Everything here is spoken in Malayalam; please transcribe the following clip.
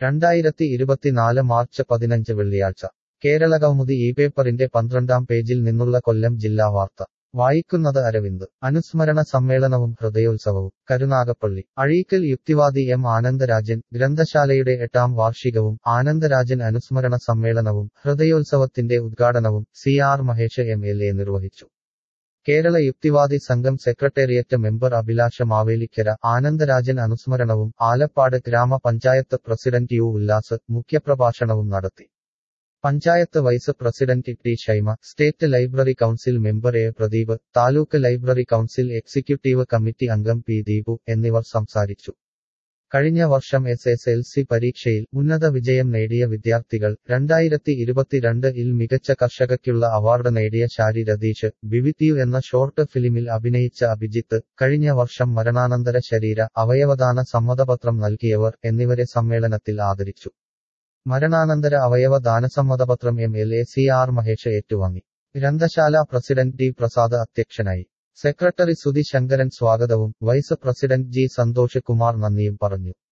രണ്ടായിരത്തി ഇരുപത്തിനാല് മാർച്ച് പതിനഞ്ച് വെള്ളിയാഴ്ച കേരള കൗമുദി ഈ പേപ്പറിന്റെ പന്ത്രണ്ടാം പേജിൽ നിന്നുള്ള കൊല്ലം ജില്ലാ വാർത്ത വായിക്കുന്നത് അരവിന്ദ് അനുസ്മരണ സമ്മേളനവും ഹൃദയോത്സവവും കരുനാഗപ്പള്ളി അഴീക്കൽ യുക്തിവാദി എം ആനന്ദരാജൻ ഗ്രന്ഥശാലയുടെ എട്ടാം വാർഷികവും ആനന്ദരാജൻ അനുസ്മരണ സമ്മേളനവും ഹൃദയോത്സവത്തിന്റെ ഉദ്ഘാടനവും C R Mahesh M L A നിർവഹിച്ചു കേരള യുക്തിവാദി സംഘം സെക്രട്ടേറിയറ്റ് മെമ്പർ അഭിലാഷ മാവേലിക്കര ആനന്ദരാജൻ അനുസ്മരണവും ആലപ്പാട് ഗ്രാമപഞ്ചായത്ത് പ്രസിഡന്റ് യു ഉല്ലാസ് മുഖ്യപ്രഭാഷണവും നടത്തി panchayat vice president T Shaima state library council member A Pradeep taluk library council executive committee അംഗം പി ദീപു എന്നിവർ സംസാരിച്ചു കഴിഞ്ഞ വർഷം എസ് എസ് എൽ സി പരീക്ഷയിൽ ഉന്നത വിജയം നേടിയ വിദ്യാർത്ഥികൾ രണ്ടായിരത്തി ഇരുപത്തിരണ്ട് ഇൽ മികച്ച കർഷകയ്ക്കുള്ള അവാർഡ് നേടിയ ശാരി രതീഷ് ബിവിത്യു എന്ന ഷോർട്ട് ഫിലിമിൽ അഭിനയിച്ച അഭിജിത്ത് കഴിഞ്ഞ വർഷം മരണാനന്തര ശരീര അവയവദാന സമ്മതപത്രം നൽകിയവർ എന്നിവരെ സമ്മേളനത്തിൽ ആദരിച്ചു മരണാനന്തര അവയവ ദാനസമ്മതപത്രം M L A C R Mahesh ഏറ്റുവാങ്ങി ഗ്രന്ഥശാല പ്രസിഡന്റ് ഡി പ്രസാദ് അധ്യക്ഷനായി സെക്രട്ടറി സുധി ശങ്കരൻ സ്വാഗതവും vice president G Santhosh Kumar നന്ദിയും പറഞ്ഞു